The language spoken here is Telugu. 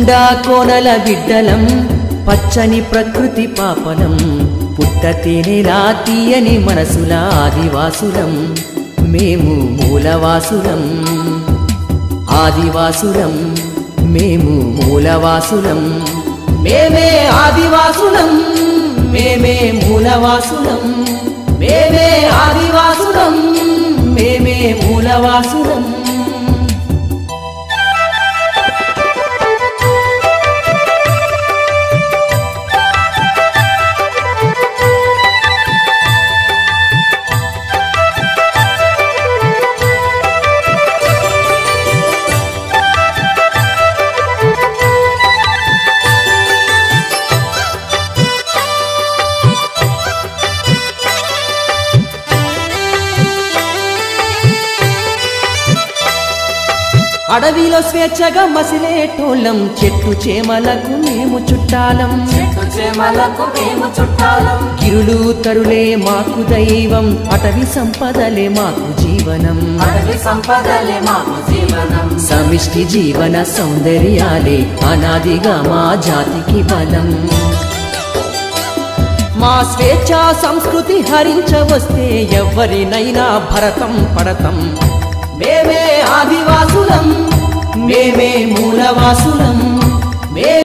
కొండా కోనల బిడ్డలం పచ్చని ప్రకృతి పాపలం పుట్ట తేనెలా తీయని మనసుల ఆదివాసులం మేము మూలవాసులం ఆదివాసులం మేము మూలవాసులం మేమే ఆదివాసులం మేమే మూలవాసులం మేమే ఆదివాసులం మేమే మూలవాసులం అడవిలో స్వేచ్ఛగా మసిలేటోళ్ళం చెట్టు చేమలకు మేము చుట్టాలం చెట్టు చేమలకు మేము చుట్టాలం గిరులు తరులే మాకు దైవం అటవీ సంపదలే మాకు జీవనం అడవి సంపదలే మాకు జీవనం సమిష్టి జీవన సౌందర్యాలే అనాదిగా మా జాతికి బలం మా స్వేచ్ఛ సంస్కృతి హరించవస్తే ఎవరినైనా భరతం పడతం మేమే ఆదివాసులం మేమే మూలవాసులం మే